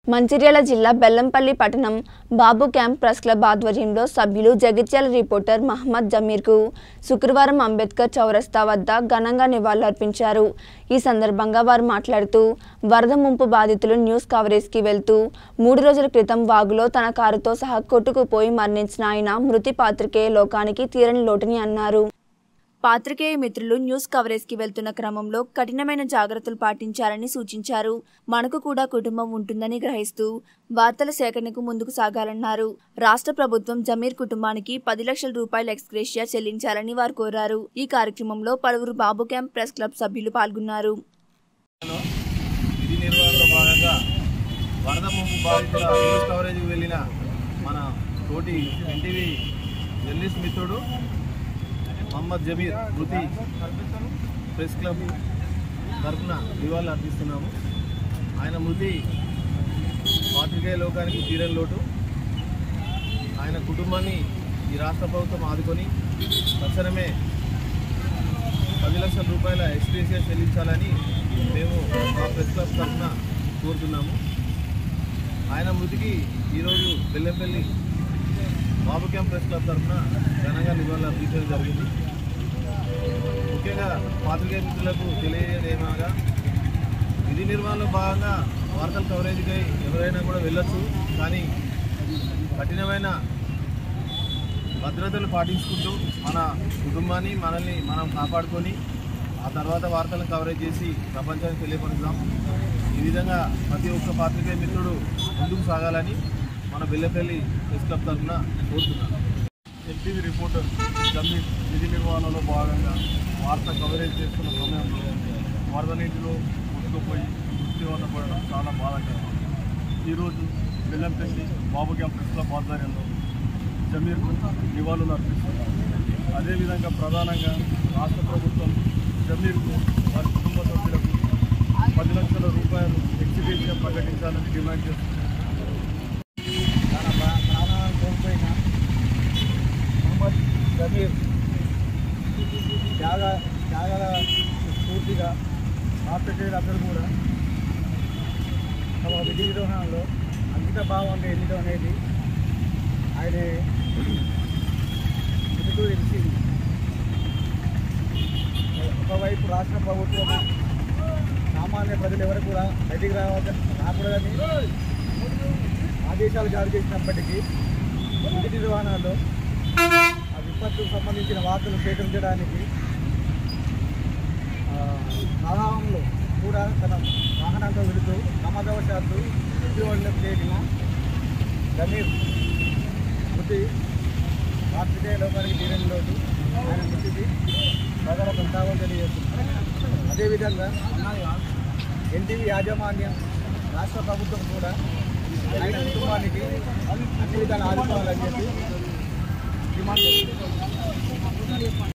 మంచిర్యాల జిల్లా బెల్లంపల్లి పట్టణం బాబు camp press club ఆధ్వర్యంలో సభ్యులు జగిత్యాల రిపోర్టర్ మహమ్మద్ జమీర్కు శుక్రవారం అంబేద్కర్ చౌరస్తా వద్ద ఘనంగా నివాళులర్పించారు ఈ సందర్భంగా వారు మాట్లాడుతూ వరద ముంపు బాధితులు న్యూస్ కవరేజ్కి వెళ్తూ మూడు రోజుల క్రితం వాగులో తన కారుతో సహా కొట్టుకుపోయి మరణించిన ఆయన మృతి పాత్రికేయ లోకానికి తీరని లోటుని అన్నారు పాత్రికేయ మిత్రులు న్యూస్ కవరేజ్కి వెళ్తున్న క్రమంలో కఠినమైన జాగ్రత్తలు పాటించాలని సూచించారు మనకు కూడా కుటుంబం ఉంటుందని గ్రహిస్తూ వార్తల సేకరణకు ముందుకు సాగాలన్నారు రాష్ట్ర ప్రభుత్వం జమీర్ కుటుంబానికి పది లక్షల రూపాయల ఎక్స్గ్రేషియా చెల్లించాలని వారు కోరారు ఈ కార్యక్రమంలో పలువురు బాబు క్యాంప్ ప్రెస్ క్లబ్ సభ్యులు పాల్గొన్నారు విధి నిర్వహణలో భాగంగా వరద ముంపు బాధితుల న్యూస్ కవరేజ్కి వెళ్ళిన మన తోటి ఎన్టీవీ జర్నలిస్ట్ మిత్రుడు మహమ్మద్ జబీర్ మృతి ప్రెస్ క్లబ్ తరఫున నివాళులు అర్పిస్తున్నాము ఆయన మృతి పాత్రికేయ లోకానికి తీరని లోటు ఆయన కుటుంబాన్ని ఈ రాష్ట్ర ప్రభుత్వం ఆదుకొని తక్షణమే పది లక్షల రూపాయల ఎక్స్ప్రెసియా చెల్లించాలని మేము మా ప్రెస్ క్లబ్ తరఫున కోరుతున్నాము ఆయన మృతికి ఈరోజు Bellampalli Babu camp press club తరఫున ఘనంగా నివాళులు అర్పించడం జరిగింది ముఖ్యంగా పాత్రికేయ మిత్రులకు తెలియజేయడం ఏమనగా విధి నిర్వహణలో భాగంగా వార్తల కవరేజ్కై ఎవరైనా కూడా వెళ్ళొచ్చు కానీ కఠినమైన భద్రతలు పాటించుకుంటూ మన కుటుంబాన్ని మనల్ని మనం కాపాడుకొని ఆ తర్వాత వార్తలను కవరేజ్ చేసి ప్రపంచానికి తెలియపరుద్దాం ఈ విధంగా ప్రతి ఒక్క పాత్రికేయ మిత్రుడు ముందుకు సాగాలని మన బెల్లపల్లి ప్రెస్ క్లబ్ తరఫున కోరుతున్నాను ఎన్టీవీ రిపోర్టర్ జమీర్ విధి నిర్వహణలో భాగంగా వార్త కవరేజ్ చేస్తున్న సమయంలో వరద నీటిలో కొట్టుకుపోయి మృత్యువాత పడడం చాలా బాధాకరం ఈరోజు Bellampalli Babu camp press club ఆధ్వర్యంలో జమీర్కు నివాళులు అర్పిస్తున్నారు అదేవిధంగా ప్రధానంగా రాష్ట్ర ప్రభుత్వం జమీర్కు వారి కుటుంబ సభ్యులకు పది లక్షల రూపాయలు ఎగ్జిబిషన్ ప్రకటించాలని డిమాండ్ చేస్తున్నారు తన ప్రా- ప్రాణాలను కోల్పోయిన మహమ్మద్ జమీర్ త్యాగ త్యాగాల స్ఫూర్తిగా పాత్రికేయులందరూ కూడా తమ విధి నిర్వహణలో అంకిత భావంగా ఎన్నికం అనేది ఆయన ముందుకు తెలిసింది ఒకవైపు రాష్ట్ర ప్రభుత్వం సామాన్య ప్రజలు ఎవరు కూడా బయటికి రావద్ద రాకూడదని ఆదేశాలు జారీ చేసినప్పటికీ విధి నిర్వహణలో ఆ విపత్తుకు సంబంధించిన వార్తలు సేకరించడానికి ఆ, ప్రవాహంలో కూడా తన వాహనంతో వెళుతూ ప్రమాదవశాత్తు ఉద్యోగులకు చేరిన జమీర్ మృతి పాత్రికేయ లోకానికి తీరని లోటు ఆయన మృతికి ప్రజల సంతాపం తెలియజేస్తున్నారు అదేవిధంగా ఎన్టీవీ యాజమాన్యం రాష్ట్ర ప్రభుత్వం కూడా ఆయన కుటుంబానికి అన్ని విధాలు ఆదుకోవాలని చెప్పి డిమాండ్ చేస్తున్నారు